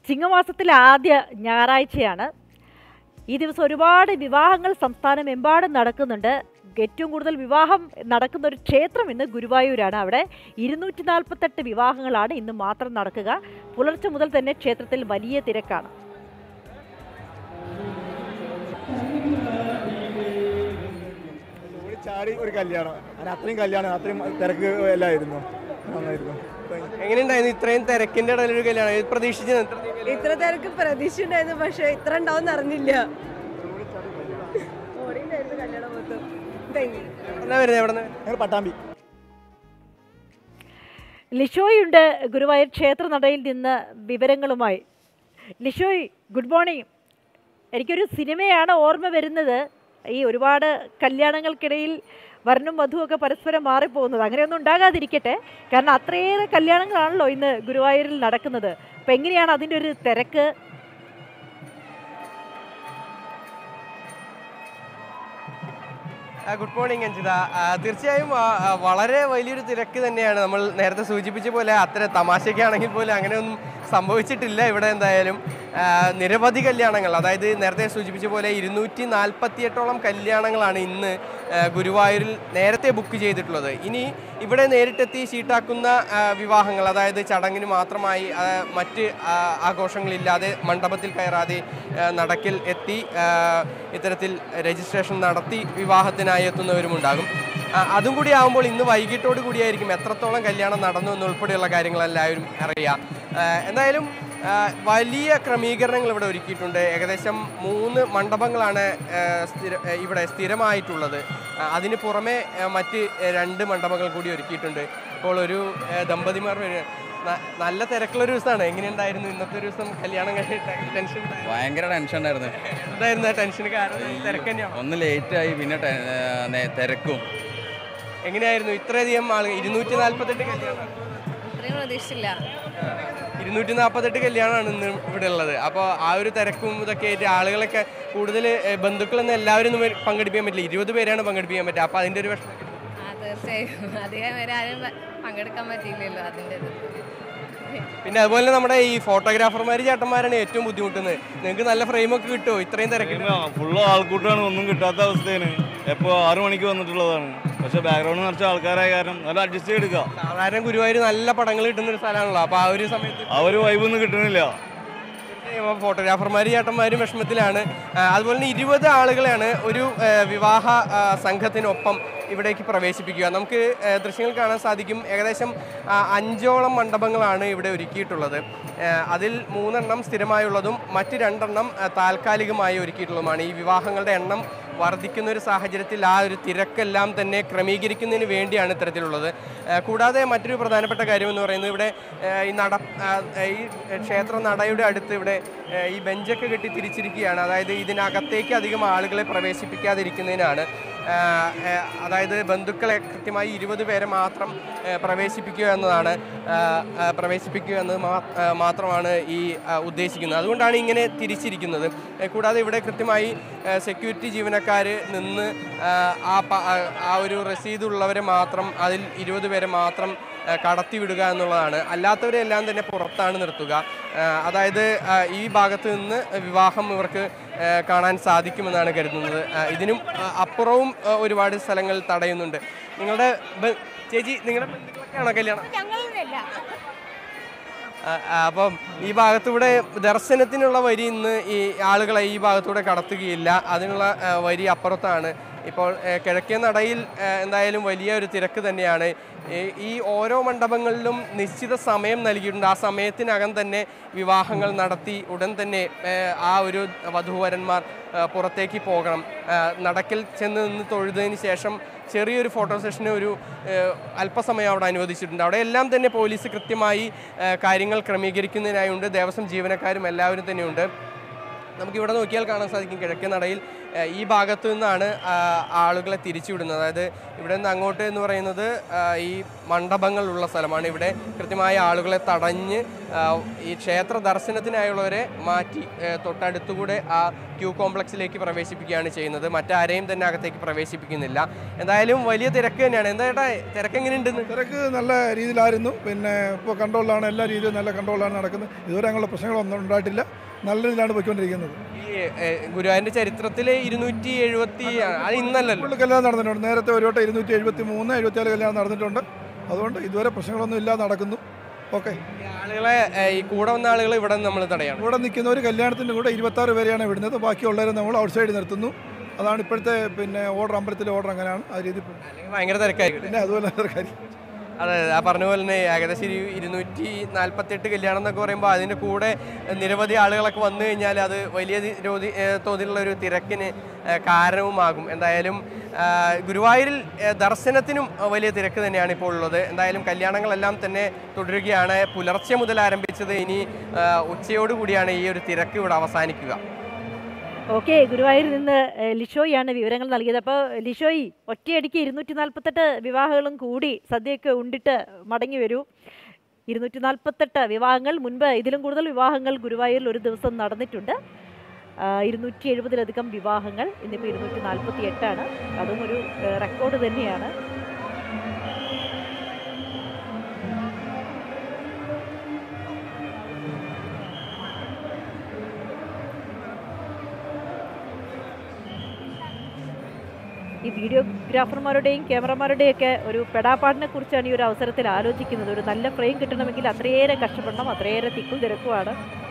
ചിങ്ങമാസത്തിലെ ആദ്യ ഞായറാഴ്ചയാണ് ഈ ദിവസം ഒരുപാട് വിവാഹങ്ങൾ സംസ്ഥാനമെമ്പാടും നടക്കുന്നുണ്ട് ഏറ്റവും കൂടുതൽ വിവാഹം നടക്കുന്ന ഒരു ക്ഷേത്രം ഇന്ന് ഗുരുവായൂരാണ് അവിടെ ഇരുന്നൂറ്റി നാൽപ്പത്തെട്ട് വിവാഹങ്ങളാണ് ഇന്ന് മാത്രം നടക്കുക പുലർച്ചെ മുതൽ തന്നെ ക്ഷേത്രത്തിൽ വലിയ തിരക്കാണ് ഓടി ചാടി ഒരു കല്യാണം അങ്ങനെ അത്രയും കല്യാണം അത്രയും തിരക്ക് എല്ലായിരുന്നു നന്നായിരുന്നു എങ്ങനെയുണ്ടായിരുന്നു ഇത്രയും തിരക്കിന്റെ ഇടയിൽ ഒരു കല്യാണം ഇത് പ്രതീക്ഷിച്ചത് ഇത്ര കല്യാണം? ഇത്ര തിരക്ക് പ്രതീക്ഷയുണ്ടായിരുന്നു പക്ഷെ ഇത്ര ഉണ്ടാവും അറിഞ്ഞില്ല ഓടിയുണ്ടായിരുന്നു കല്യാണം മൊത്തം Thank you. എവിടുന്നാ വരുന്നത് എവിടെ ഞങ്ങൾ പട്ടാമ്പി ലിഷോയുണ്ട് ഗുരുവായൂർ ക്ഷേത്ര നടയിൽ നിന്ന് വിവരങ്ങളുമായി ലിഷോയ് ഗുഡ് മോർണിംഗ് എനിക്കൊരു സിനിമയാണ് ഓർമ്മ വരുന്നത് ഈ ഒരുപാട് കല്യാണങ്ങൾക്കിടയിൽ വരനും വധുവൊക്കെ പരസ്പരം മാറിപ്പോകുന്നത് അങ്ങനെയൊന്നും ഉണ്ടാകാതിരിക്കട്ടെ കാരണം അത്രയേറെ കല്യാണങ്ങളാണല്ലോ ഇന്ന് ഗുരുവായൂരിൽ നടക്കുന്നത് അപ്പം എങ്ങനെയാണ് അതിൻ്റെ ഒരു തിരക്ക് ആ, ഗുഡ് മോർണിംഗ് അഞ്ജിത ആ, തീർച്ചയായും ആ, ആ, വളരെ വലിയൊരു തിരക്ക് തന്നെയാണ് നമ്മൾ നേരത്തെ സൂചിപ്പിച്ച പോലെ അത്ര തമാശയ്ക്കാണെങ്കിൽ പോലും അങ്ങനെയൊന്നും സംഭവിച്ചിട്ടില്ല ഇവിടെ എന്തായാലും ആ, നിരവധി കല്യാണങ്ങൾ അതായത് നേരത്തെ സൂചിപ്പിച്ച പോലെ ഇരുന്നൂറ്റി നാൽപ്പത്തിയെട്ടോളം കല്യാണങ്ങളാണ് ഇന്ന് ആ, ഗുരുവായൂരിൽ നേരത്തെ ബുക്ക് ചെയ്തിട്ടുള്ളത് ഇനി ഇവിടെ നേരിട്ടെത്തി ഷീട്ടാക്കുന്ന ആ, വിവാഹങ്ങൾ അതായത് ചടങ്ങിന് മാത്രമായി ആ, മറ്റ് ആ, ആഘോഷങ്ങളില്ലാതെ മണ്ഡപത്തിൽ കയറാതെ ആ, നടക്കിൽ എത്തി ആ, ഇത്തരത്തിൽ രജിസ്ട്രേഷൻ നടത്തി വിവാഹത്തിനായി എത്തുന്നവരുമുണ്ടാകും ആ, അതും കൂടി ആകുമ്പോൾ ഇന്ന് വൈകിട്ടോട് കൂടിയായിരിക്കും എത്രത്തോളം കല്യാണം നടന്നു എന്നുൾപ്പെടെയുള്ള കാര്യങ്ങൾ എല്ലാവരും അറിയാം ആ, എന്തായാലും ആ, വലിയ ക്രമീകരണങ്ങൾ ഇവിടെ ഒരുക്കിയിട്ടുണ്ട് ഏകദേശം മൂന്ന് മണ്ഡപങ്ങളാണ് ആ, സ്ഥിര ആ, ഇവിടെ സ്ഥിരമായിട്ടുള്ളത് ആ, അതിന് പുറമെ ആ, മറ്റ് രണ്ട് മണ്ഡപങ്ങൾ കൂടി ഒരുക്കിയിട്ടുണ്ട് ഇപ്പോൾ ഒരു ആ, ദമ്പതിമാർ വരിക ന- നല്ല തിരക്കുള്ള ഒരു ദിവസമാണ് എങ്ങനെയുണ്ടായിരുന്നു ഇന്നത്തെ ഒരു ദിവസം കല്യാണം കഴിഞ്ഞിട്ട് ടെൻഷൻ ഉണ്ടായിരുന്നോ? ഭയങ്കര ടെൻഷൻ ഉണ്ടായിരുന്നു എന്തായിരുന്നു ആ ടെൻഷന് കാരണം തിരക്ക് തന്നെയാണോ ഒന്ന് ലേറ്റ് ആയി പിന്നെ ടെ- ഏർ നേ- തിരക്കും എങ്ങനെയായിരുന്നു ഇത്രയധികം ആളുകൾ ഇരുന്നൂറ്റി നാല്പത്തെട്ട് കല്യാണം ഇത്രയും പ്രതീക്ഷിച്ചില്ല ഇരുന്നൂറ്റി നാൽപ്പത്തെട്ട് കല്യാണമാണ് ഇന്ന് ഇവിടെ ഉള്ളത് അപ്പോൾ ആ ഒരു തിരക്കും ഇതൊക്കെ ആയിട്ട് ആളുകളൊക്കെ കൂടുതൽ ബന്ധുക്കളൊന്നും എല്ലാവരും ഒന്നും പങ്കെടുപ്പിക്കാൻ പറ്റില്ല ഇരുപത് പേരാണ് പങ്കെടുപ്പിക്കാൻ പറ്റുക അപ്പോൾ അതിൻ്റെ ഒരു വിഷമം ആ തീർച്ചയായും അധികം പേര് ആരും പങ്കെടുക്കാൻ പറ്റിയില്ലല്ലോ അതിൻ്റെ പിന്നെ അതുപോലെ നമ്മുടെ ഈ ഫോട്ടോഗ്രാഫർമാർ ചേട്ടന്മാരാണ് ഏറ്റവും ബുദ്ധിമുട്ടുന്നത് നിങ്ങൾക്ക് നല്ല ഫ്രെയിമൊക്കെ കിട്ടുമോ ഇത്രയും തിരക്കില്ല ഫുള്ള് ആൾക്കൂട്ടാണ് ഒന്നും കിട്ടാത്ത അവസ്ഥയാണ് എപ്പോൾ ആറു മണിക്ക് വന്നിട്ടുള്ളതാണ് പക്ഷെ ബാക്ക്ഗ്രൗണ്ട് നിറച്ച ആൾക്കാരായ കാരണം നല്ല അഡ്ജസ്റ്റ് ചെയ്തെടുക്കുക സാധാരണ ഗുരുവായൂർ നല്ല പടങ്ങൾ കിട്ടുന്ന ഒരു സ്ഥലമാണല്ലോ അപ്പോൾ ആ ഒരു സമയത്ത് ആ ഒരു വൈബ് ഒന്നും കിട്ടുന്നില്ല ഫോട്ടോഗ്രാഫർമാർ ചേട്ടന്മാരും വിഷമത്തിലാണ് ആ, അതുപോലെ തന്നെ ഇരുപത് ആളുകളെയാണ് ഒരു ആ, വിവാഹ ആ, സംഘത്തിനൊപ്പം ഇവിടേക്ക് പ്രവേശിപ്പിക്കുക നമുക്ക് ആ, ദൃശ്യങ്ങൾ കാണാൻ സാധിക്കും ഏകദേശം ആ, അഞ്ചോളം മണ്ഡപങ്ങളാണ് ഇവിടെ ഒരുക്കിയിട്ടുള്ളത് ആ, അതിൽ മൂന്നെണ്ണം സ്ഥിരമായുള്ളതും മറ്റ് രണ്ടെണ്ണം ആ, താൽക്കാലികമായി ഒരുക്കിയിട്ടുള്ളതുമാണ് ഈ വിവാഹങ്ങളുടെ എണ്ണം വർദ്ധിക്കുന്ന ഒരു സാഹചര്യത്തിൽ ആ ഒരു തിരക്കെല്ലാം തന്നെ ക്രമീകരിക്കുന്നതിന് വേണ്ടിയാണ് ഇത്തരത്തിലുള്ളത് ആ, കൂടാതെ മറ്റൊരു പ്രധാനപ്പെട്ട കാര്യം എന്ന് പറയുന്നത് ഇവിടെ ആ, ഈ നട ആ, ഈ ക്ഷേത്ര നടയുടെ അടുത്ത് ഇവിടെ ആ, ഈ ബെഞ്ചൊക്കെ കെട്ടി തിരിച്ചിരിക്കുകയാണ് അതായത് ഇതിനകത്തേക്ക് അധികം ആളുകളെ പ്രവേശിപ്പിക്കാതിരിക്കുന്നതിനാണ് ആ, ആ, അതായത് ബന്ധുക്കളെ കൃത്യമായി ഇരുപത് പേരെ മാത്രം ആ, പ്രവേശിപ്പിക്കുക എന്നതാണ് ആ, ആ, പ്രവേശിപ്പിക്കുക എന്നത് മാ- ആ, മാത്രമാണ് ഈ ആ, ഉദ്ദേശിക്കുന്നത് അതുകൊണ്ടാണ് ഇങ്ങനെ തിരിച്ചിരിക്കുന്നത് ആ, കൂടാതെ ഇവിടെ കൃത്യമായി സെക്യൂരിറ്റി ജീവനക്കാർ നിന്ന് ആ, ആ പ- ആ- ആ ഒരു രസീത് ഉള്ളവരെ മാത്രം അതിൽ ഇരുപത് പേരെ മാത്രം ആ, കടത്തിവിടുക എന്നുള്ളതാണ് അല്ലാത്തവരെല്ലാം തന്നെ പുറത്താണ് നിർത്തുക ആ, അതായത് ആ, ഈ ഭാഗത്ത് നിന്ന് വിവാഹം ഇവർക്ക് ആ, കാണാൻ സാധിക്കുമെന്നാണ് കരുതുന്നത് ആ, ഇതിനും ആ, അപ്പുറവും ആ, ഒരുപാട് സ്ഥലങ്ങൾ തടയുന്നുണ്ട് നിങ്ങളുടെ ബ- ചേച്ചി നിങ്ങളുടെ ബന്ധുക്കളൊക്കെയാണോ കല്യാണം ആ, ആ, അപ്പം ഈ ഭാഗത്തൂടെ ദർശനത്തിനുള്ള വരി ഇന്ന് ഈ ആളുകളെ ഈ ഭാഗത്തൂടെ കടത്തുകയില്ല അതിനുള്ള ആ, വരി അപ്പുറത്താണ് ഇപ്പോൾ ഏ, കിഴക്കേ നടയിൽ ഏ, എന്തായാലും വലിയ ഒരു തിരക്ക് തന്നെയാണ് ഈ- ഈ ഓരോ മണ്ഡപങ്ങളിലും നിശ്ചിത സമയം നൽകിയിട്ടുണ്ട് ആ സമയത്തിനകം തന്നെ വിവാഹങ്ങൾ നടത്തി ഉടൻ തന്നെ ഏ, ആ ഒരു വധൂവരന്മാർ ആ, പുറത്തേക്ക് പോകണം ആ, നടക്കിൽ ചെന്ന് നിന്ന് തൊഴുതതിന് ശേഷം ചെറിയൊരു ഫോട്ടോ സെഷന് ഒരു ഏഹ്, അല്പസമയം അവിടെ അനുവദിച്ചിട്ടുണ്ട് അവിടെ എല്ലാം തന്നെ പോലീസ് കൃത്യമായി ഏഹ്, കാര്യങ്ങൾ ക്രമീകരിക്കുന്നതിനായുണ്ട് ദേവസ്വം ജീവനക്കാരും എല്ലാവരും തന്നെയുണ്ട് നമുക്ക് ഇവിടെ നോക്കിയാൽ കാണാൻ സാധിക്കും കിഴക്കേ നടയിൽ ഏഹ്, ഈ ഭാഗത്തു നിന്നാണ് ആ, ആളുകളെ തിരിച്ചുവിടുന്നത് അതായത് ഇവിടെ നിന്ന് അങ്ങോട്ട് എന്ന് പറയുന്നത് ആ, ഈ മണ്ഡപങ്ങളുള്ള സ്ഥലമാണ് ഇവിടെ കൃത്യമായ ആളുകളെ തടഞ്ഞ് ആ, ഈ ക്ഷേത്ര ദർശനത്തിനായുള്ളവരെ മാറ്റി ആ, തൊട്ടടുത്തുകൂടെ ആ ക്യൂ കോംപ്ലക്സിലേക്ക് പ്രവേശിപ്പിക്കുകയാണ് ചെയ്യുന്നത് മറ്റാരെയും തന്നെ അകത്തേക്ക് പ്രവേശിപ്പിക്കുന്നില്ല എന്തായാലും വലിയ തിരക്ക് തന്നെയാണ് എന്താ ചേട്ടാ തിരക്ക് എങ്ങനെയുണ്ടെന്ന് തിരക്ക് നല്ല രീതിയിലായിരുന്നു പിന്നെ ഇപ്പോൾ കൺട്രോളിലാണ് എല്ലാ രീതിയിലും നല്ല കൺട്രോളിലാണ് നടക്കുന്നത് ഇതുവരെ അങ്ങനെയുള്ള പ്രശ്നങ്ങളൊന്നും ഉണ്ടായിട്ടില്ല നല്ല രീതിയിലാണ് പോയിക്കൊണ്ടിരിക്കുന്നത് ഈ ഏ, ഗുരുവായൂരിന്റെ ചരിത്രത്തിലെ ഇരുന്നൂറ്റി എഴുപത്തി അത് ഇന്നല്ലല്ലോ കൂടുതൽ കല്യാണം നടന്നിട്ടുണ്ട് നേരത്തെ ഒരു വട്ടം ഇരുന്നൂറ്റി എഴുപത്തി മൂന്ന് എഴുപത്തിയാല് കല്യാണം നടന്നിട്ടുണ്ട് അതുകൊണ്ട് ഇതുവരെ പ്രശ്നങ്ങളൊന്നും ഇല്ലാതെ നടക്കുന്നു ഓക്കെ ഈ ആളുകളെ ഏ, ഈ കൂടെ വന്ന ആളുകളെ ഇവിടെ നമ്മൾ തടയണം ഇവിടെ നിൽക്കുന്നവർ കല്യാണത്തിൻ്റെ കൂടെ ഇരുപത്താറ് പേരെയാണ് വിടുന്നത് ബാക്കിയുള്ളവരെ നമ്മൾ ഔട്ട് സൈഡ് നിർത്തുന്നു അതാണ് ഇപ്പോഴത്തെ പിന്നെ ഓർഡർ അമ്പലത്തിലെ ഓർഡർ അങ്ങനെയാണ് ആ രീതി അല്ലെങ്കിൽ ഭയങ്കര തിരക്കായിരിക്കും പിന്നെ അതുപോലെ ഒരു കാര്യം അതെ ആ പറഞ്ഞ പോലെ തന്നെ ഏകദേശം ഒരു ഇരുന്നൂറ്റി നാൽപ്പത്തെട്ട് കല്യാണം എന്നൊക്കെ പറയുമ്പോൾ അതിൻ്റെ കൂടെ നിരവധി ആളുകളൊക്കെ വന്നു കഴിഞ്ഞാൽ അത് വലിയ തി- രോധി- ഏ, തോതിലുള്ള ഒരു തിരക്കിന് ഏ, കാരണവുമാകും എന്തായാലും ആ, ഗുരുവായൂരിൽ ഏ, ദർശനത്തിനും വലിയ തിരക്ക് തന്നെയാണ് ഇപ്പോൾ ഉള്ളത് എന്തായാലും കല്യാണങ്ങളെല്ലാം തന്നെ തുടരുകയാണ് പുലർച്ചെ മുതൽ ആരംഭിച്ചത് ഇനി ആ, ഉച്ചയോടുകൂടിയാണ് ഈ ഒരു തിരക്ക് ഇവിടെ അവസാനിക്കുക ഓക്കെ ഗുരുവായൂരിൽ നിന്ന് ഏഹ്, ലിഷോയാണ് വിവരങ്ങൾ നൽകിയത് അപ്പോൾ ലിഷോയി ഒറ്റയടിക്ക് ഇരുന്നൂറ്റി നാൽപ്പത്തെട്ട് വിവാഹങ്ങളും കൂടി സദ്യയൊക്കെ ഉണ്ടിട്ട് മടങ്ങി വരൂ ഇരുന്നൂറ്റി നാൽപ്പത്തെട്ട് വിവാഹങ്ങൾ മുൻപ് ഇതിലും കൂടുതൽ വിവാഹങ്ങൾ ഗുരുവായൂരിൽ ഒരു ദിവസം നടന്നിട്ടുണ്ട് ആ, ഇരുന്നൂറ്റി എഴുപതിലധികം വിവാഹങ്ങൾ ഇന്നിപ്പോൾ ഇരുന്നൂറ്റി നാൽപ്പത്തി എട്ടാണ് അതും ഒരു ഏഹ്, റെക്കോർഡ് തന്നെയാണ് ഈ വീഡിയോഗ്രാഫർമാരുടെയും ക്യാമറമാരുടെയും ഒക്കെ ഒരു പെടാപ്പാടിനെ കുറിച്ചാണ് ഈ ഒരു അവസരത്തിൽ ആലോചിക്കുന്നത് ഒരു നല്ല ഫ്രെയിം കിട്ടണമെങ്കിൽ അത്രയേറെ കഷ്ടപ്പെടണം അത്രയേറെ തിക്കും തിരക്കുമാണ്